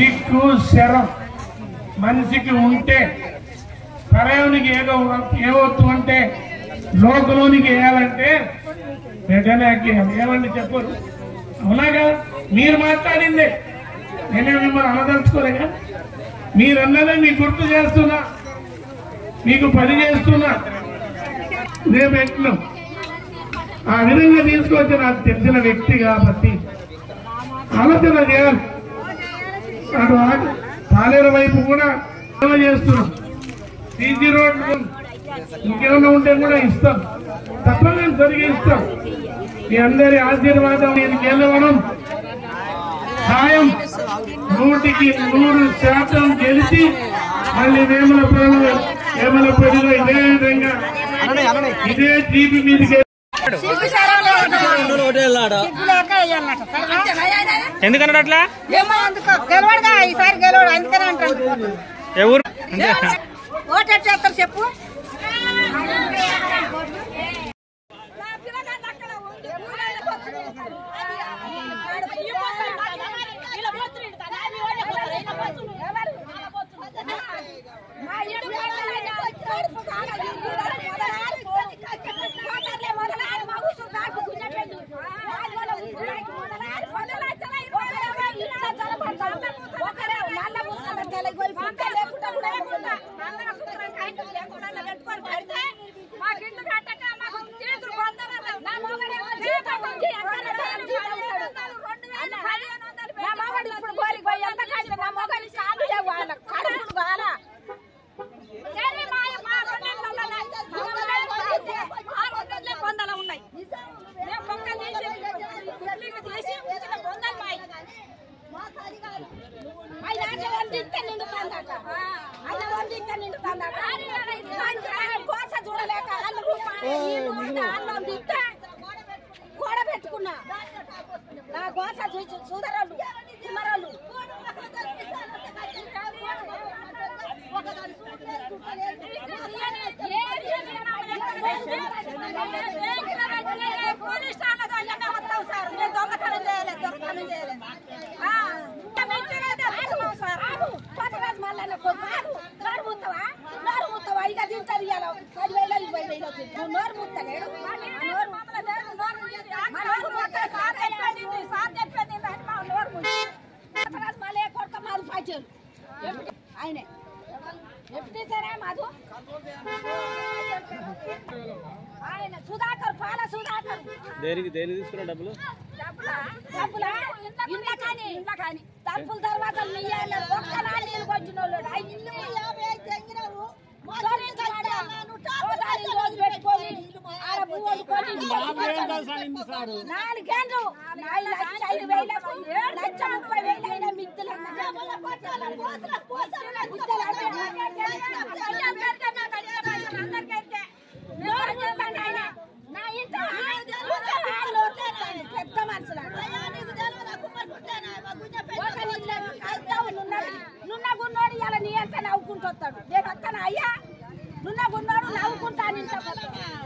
సిగ్గు శరం మనిషికి ఉంటే పరయోనికి ఏదో ఏవద్దు అంటే లోకలోనికి వేయాలంటే జగనాకి ఏమండి చెప్పరు అవునా కదా మీరు మాట్లాడిందే నేనే మిమ్మల్ని అనదలుచుకోలేగా మీరన్నదే మీకు గుర్తు చేస్తున్నా మీకు పని చేస్తున్నా రేపు ఎట్లు ఆ విధంగా తీసుకొచ్చి నాకు తెలిసిన వ్యక్తి కాబట్టి ఆలోచన చేయాలి అటు ఆ- పాలేరు వైపు కూడా సేవ చేస్తున్నాం సీసీ రోడ్లు ఇంకేమైనా ఉంటే కూడా ఇస్తాం తప్పకుండా జరిగి ఇస్తాం మీ అందరి ఆశీర్వాదం నేను గెలవడం ఖాయం నూటికి నూరు శాతం గెలిచి మళ్ళీ వేముల పేరు వేముల పేరులో ఇదే విధంగా ఇదే జీపీ మీదకి సిగ్గు శరం లేదు. సిగ్గు లేక వేయాలన్నట. సరేనా? ఎందుకన్నాడు అట్లా ఏమో అందుకో గెలవడుగా ఈసారి గెలవడు అందుకనే అంటాను ఎవరు ఓటు ఎట్లా చేస్తారు చెప్పు గోడ పెట్టుకున్నా నా గోస చూసి చూదరాళ్ళు తిమ్మరాళ్ళు పోలీస్ స్టేషన్లో అన్నీ వస్తాం సార్ నేను దొంగతనం చేయలేదు దొంగతనం చేయలేదు ఆ, ఇంత మెట్టిగా అయితే వస్తున్నాం సార్. కొత్తరాజు మళ్ళా నాకు కాదు. నోరు మూస్తావా? నోరు మూస్తావా? ఇక తింటారు ఇవాళ. పదివేలు, ఇరవై వేలు అవుతుంది. నువ్వు నోరు మూస్తలేడు. ఆ నోరు మా నోరు మూస్తే సార్ చెప్పేది ఇది, సార్ చెప్పేది ఇది అని మా నోరు మూసి. కొత్తరాజు మళ్ళీ కొడుక మాది పైచలు. ఆయనే ఎప్పుడు సరే మాధు ఆయన సుధాకర్ పాల సుధాకర్ దేనికి దేనికి తీసుకున్న డబ్బులు డబ్బులా? ఇండ్ల కాని, ఇండ్ల కాని. తలుపుల దర్వాజాలు నీయాలి. ఒక్క నాన్న నీళ్ళు కొట్టిన వాళ్ళు. ఆ ఇల్లు దొరించి కాడ. ఒకసారి ఈ రోజు పెట్టుకొని, ఆడ పువ్వులు కొని నాలుగేండ్లు. నాలుగు లక్ష ఐదు వేలకు, లక్ష ముప్పై వేలు అయిన మిత్తులు. మిత్తులు అంటే నోరు మూయండి ఆయన. నా ఇంట వాళ్ళు వదిలేస్తాను. పెద్ద మనుషులు నున్న గున్నోడు ఇలా నీ అంతా నవ్వుకుంటూ వస్తాడు నేను వస్తాను అయ్యా నున్న గున్నోడు నవ్వుకుంటాను ఇంత